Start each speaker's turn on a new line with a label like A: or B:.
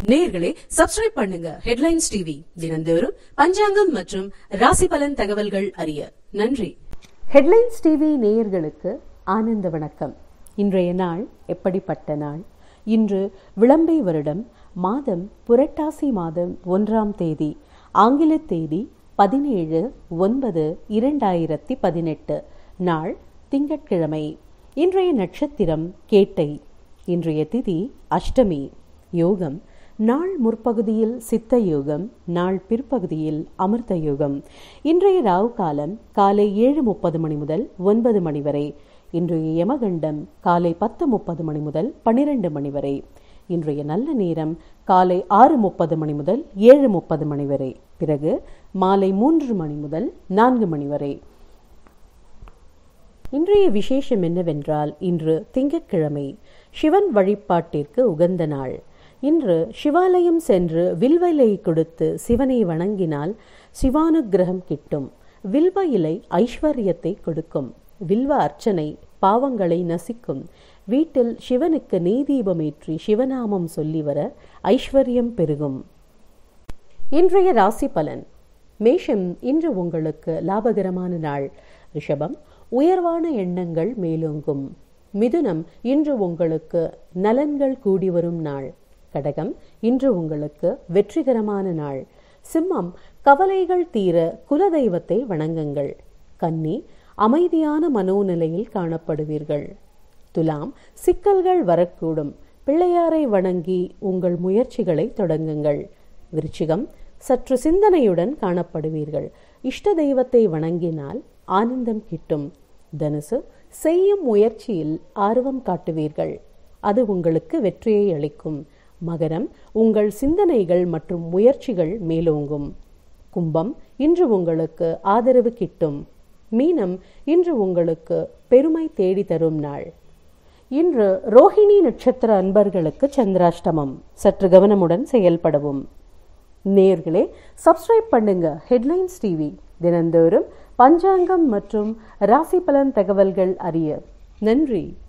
A: நேயர்களே சப்ஸ்கிரைப் பண்ணுங்க headlines TV தினந்தோறும் பஞ்சாங்கம் மற்றும் ராசி பலன் தகவல்கள் அறிய நன்றி
B: ஹெட்லைன்ஸ் டிவி நேயர்களுக்கு ஆனந்த வணக்கம் இன்றைய நாள் எப்படிப்பட்ட நாள் இன்று விளம்பை வருடம் மாதம் புரட்டாசி மாதம் ஒன்றாம் தேதி ஆங்கில தேதி பதினேழு ஒன்பது இரண்டாயிரத்தி பதினெட்டு நாள் திங்கட்கிழமை இன்றைய நட்சத்திரம் கேட்டை இன்றைய திதி அஷ்டமி யோகம் நாள் முற்பகுதியில் சித்த யோகம் நாள் பிற்பகுதியில் அமிர்த யோகம் இன்றைய ராவு காலம் காலை ஏழு முப்பது மணி முதல் ஒன்பது மணி வரை இன்றைய யமகண்டம் காலை பத்து முப்பது மணி முதல் பனிரெண்டு மணி வரை இன்றைய நல்ல நேரம் காலை ஆறு முப்பது மணி முதல் ஏழு முப்பது மணி வரை பிறகு மாலை மூன்று மணி முதல் நான்கு மணி வரை இன்றைய விசேஷம் என்னவென்றால் இன்று திங்கட்கிழமை சிவன் வழிபாட்டிற்கு உகந்த நாள் இன்று சிவாலயம் சென்று வில்வ இலை கொடுத்து சிவனை வணங்கினால் சிவானுக்கிரகம் கிட்டும் வில்வ இலை ஐஸ்வர்யத்தை கொடுக்கும் வில்வ அர்ச்சனை பாவங்களை நசிக்கும் வீட்டில் சிவனுக்கு நெய்தீபமேற்றி சிவநாமம் சொல்லி வர ஐஸ்வர்யம் பெருகும் இன்றைய ராசி பலன் மேஷம் இன்று உங்களுக்கு லாபகரமான நாள் ரிஷபம் உயர்வான எண்ணங்கள் மேலோங்கும் மிதுனம் இன்று உங்களுக்கு நலன்கள் கூடி வரும் நாள் கடகம் இன்று உங்களுக்கு வெற்றிகரமான நாள் சிம்மம் கவலைகள் தீர குலதெய்வத்தை வணங்குங்கள் கன்னி அமைதியான மனோநிலையில் காணப்படுவீர்கள் துலாம் சிக்கல்கள் வரக்கூடும் பிள்ளையாரை வணங்கி உங்கள் முயற்சிகளை தொடங்குங்கள் விருச்சிகம் சற்று சிந்தனையுடன் காணப்படுவீர்கள் இஷ்ட தெய்வத்தை வணங்கினால் ஆனந்தம் கிட்டும் தனுசு செய்யும் முயற்சியில் ஆர்வம் காட்டுவீர்கள் அது உங்களுக்கு வெற்றியை அளிக்கும் மகரம் உங்கள் சிந்தனைகள் மற்றும் முயற்சிகள் மேலோங்கும் கும்பம் இன்று உங்களுக்கு ஆதரவு கிட்டும் மீனம் இன்று உங்களுக்கு பெருமை தேடி தரும் நாள் இன்று ரோஹிணி நட்சத்திர அன்பர்களுக்கு சந்திராஷ்டமம் சற்று கவனமுடன் செயல்படவும் நேர்களே சப்ஸ்கிரைப் பண்ணுங்க ஹெட்லைன்ஸ் டிவி தினந்தோறும் பஞ்சாங்கம் மற்றும் ராசி பலன் தகவல்கள் அறிய நன்றி